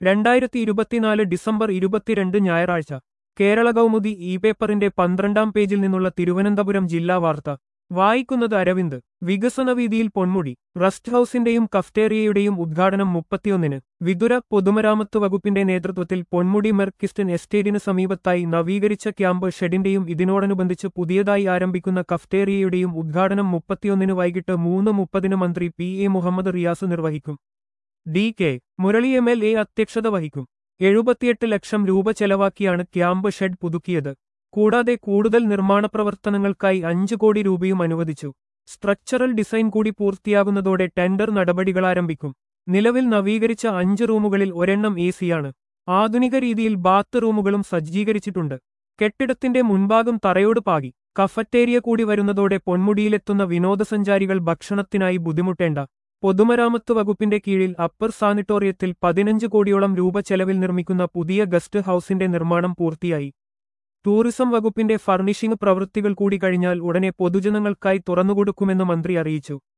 രണ്ടായിരത്തി ഇരുപത്തിനാല് ഡിസംബർ ഇരുപത്തിരണ്ട് ഞായറാഴ്ച കേരള കൗമുദി ഇ പേപ്പറിന്റെ പന്ത്രണ്ടാം പേജിൽ നിന്നുള്ള തിരുവനന്തപുരം ജില്ലാ വാർത്ത വായിക്കുന്നത് അരവിന്ദ് വികസന വീതിയിൽ പൊന്മുടി റസ്റ്റ് ഹൌസിന്റെയും കഫ്റ്റേറിയയുടെയും ഉദ്ഘാടനം മുപ്പത്തിയൊന്നിന് വിതുര പൊതുമരാമത്ത് വകുപ്പിന്റെ നേതൃത്വത്തിൽ പൊന്മുടി മെർക്കിസ്റ്റൻ എസ്റ്റേറ്റിന് സമീപത്തായി നവീകരിച്ച ക്യാമ്പ് ഷെഡിന്റെയും ഇതിനോടനുബന്ധിച്ച് പുതിയതായി ആരംഭിക്കുന്ന കഫ്റ്റേറിയയുടെയും ഉദ്ഘാടനം മുപ്പത്തിയൊന്നിന് വൈകിട്ട് മൂന്ന് മുപ്പതിന് മന്ത്രി പി എ മുഹമ്മദ് റിയാസ് നിർവഹിക്കും D K Murali M L A അധ്യക്ഷത വഹിക്കും എഴുപത്തിയെട്ട് ലക്ഷം രൂപ ചെലവാക്കിയാണ് ക്യാമ്പ് ഷെഡ് പുതുക്കിയത് കൂടാതെ കൂടുതൽ നിർമ്മാണ പ്രവർത്തനങ്ങൾക്കായി അഞ്ച് കോടി രൂപയും അനുവദിച്ചു സ്ട്രക്ചറൽ ഡിസൈൻ കൂടി പൂർത്തിയാകുന്നതോടെ ടെൻഡർ നടപടികൾ ആരംഭിക്കും നിലവിൽ നവീകരിച്ച അഞ്ച് റൂമുകളിൽ ഒരെണ്ണം എ സിയാണ് ആധുനിക രീതിയിൽ ബാത്ത് റൂമുകളും സജ്ജീകരിച്ചിട്ടുണ്ട് കെട്ടിടത്തിന്റെ മുൻഭാഗം തറയോട് പാകി കഫറ്റേരിയ കൂടി വരുന്നതോടെ പൊന്മുടിയിലെത്തുന്ന വിനോദസഞ്ചാരികൾ ഭക്ഷണത്തിനായി ബുദ്ധിമുട്ടേണ്ട പൊതുമരാമത്ത് വകുപ്പിന്റെ കീഴിൽ അപ്പർ സാനിറ്റോറിയത്തിൽ പതിനഞ്ച് കോടിയോളം രൂപ ചെലവിൽ നിർമ്മിക്കുന്ന പുതിയ ഗസ്റ്റ് ഹൌസിന്റെ നിർമ്മാണം പൂർത്തിയായി ടൂറിസം വകുപ്പിന്റെ ഫർണിഷിംഗ് പ്രവൃത്തികൾ കൂടി കഴിഞ്ഞാൽ ഉടനെ പൊതുജനങ്ങൾക്കായി തുറന്നുകൊടുക്കുമെന്ന് മന്ത്രി അറിയിച്ചു